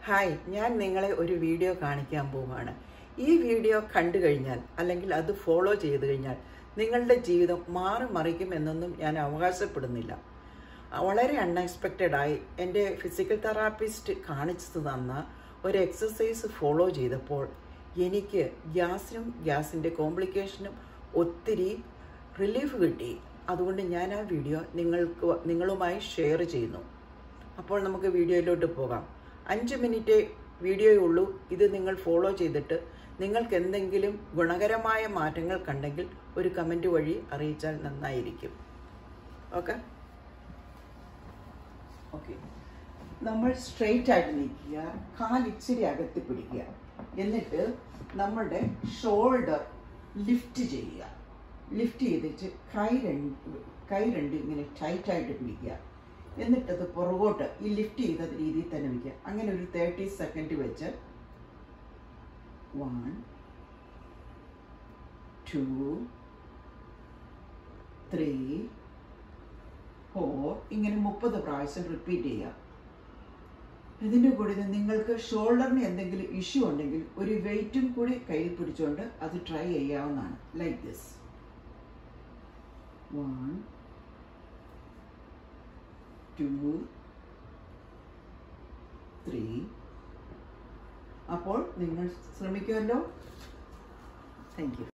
hi ഞാൻ നിങ്ങളെ ഒരു വീഡിയോ കാണിക്കാൻ പോവുകയാണ് ഈ വീഡിയോ കണ്ടു കഴിഞ്ഞാൽ അല്ലെങ്കിൽ അത് ഫോളോ ചെയ്തു കഴിഞ്ഞാൽ നിങ്ങളുടെ ജീവിതം മാറി മറിക്കും എന്നൊന്നും ഞാൻ അവകാശപ്പെടുന്നില്ല വളരെ അൺഎക്സ്പെക്റ്റഡ് ആയി എൻ്റെ ഫിസിക്കൽ തെറാപ്പിസ്റ്റ് കാണിച്ചു തന്ന ഒരു എക്സസൈസ് ഫോളോ ചെയ്തപ്പോൾ എനിക്ക് ഗ്യാസിനും ഗ്യാസിൻ്റെ കോംപ്ലിക്കേഷനും ഒത്തിരി റിലീഫ് കിട്ടി അതുകൊണ്ട് ഞാൻ ആ വീഡിയോ നിങ്ങൾക്ക് നിങ്ങളുമായി ഷെയർ ചെയ്യുന്നു അപ്പോൾ നമുക്ക് വീഡിയോയിലോട്ട് പോകാം അഞ്ച് മിനിറ്റ് വീഡിയോയേ ഉള്ളൂ ഇത് നിങ്ങൾ ഫോളോ ചെയ്തിട്ട് നിങ്ങൾക്ക് എന്തെങ്കിലും ഗുണകരമായ മാറ്റങ്ങൾ കണ്ടെങ്കിൽ ഒരു കമൻറ്റ് വഴി അറിയിച്ചാൽ നന്നായിരിക്കും ഓക്കെ ഓക്കെ നമ്മൾ സ്ട്രെയിറ്റ് ആയിട്ട് നിൽക്കുക കാൽ ഇച്ചിരി അകത്തി പിടിക്കുക എന്നിട്ട് നമ്മുടെ ഷോൾഡർ ലിഫ്റ്റ് ചെയ്യുക ലിഫ്റ്റ് ചെയ്തിട്ട് കൈ രണ്ട് കൈ രണ്ട് ഇങ്ങനെ ടൈറ്റായിട്ട് പിടിക്കുക എന്നിട്ടത് പുറകോട്ട് ഈ ലിഫ്റ്റ് ചെയ്ത രീതിയിൽ തന്നെ വയ്ക്കുക അങ്ങനെ ഒരു തേർട്ടി സെക്കൻഡ് വെച്ച് വൺ ടു ത്രീ ഫോർ ഇങ്ങനെ മുപ്പത് പ്രാവശ്യം റിപ്പീറ്റ് ചെയ്യുക ഇതിൻ്റെ കൂടെ ഇത് നിങ്ങൾക്ക് ഷോൾഡറിന് എന്തെങ്കിലും ഇഷ്യൂ ഉണ്ടെങ്കിൽ ഒരു വെയിറ്റും കൂടി കയ്യിൽ പിടിച്ചുകൊണ്ട് അത് ട്രൈ ചെയ്യാവുന്നതാണ് like this one two three അപ്പോൾ നിങ്ങൾ ശ്രമിക്കുമല്ലോ താങ്ക് യു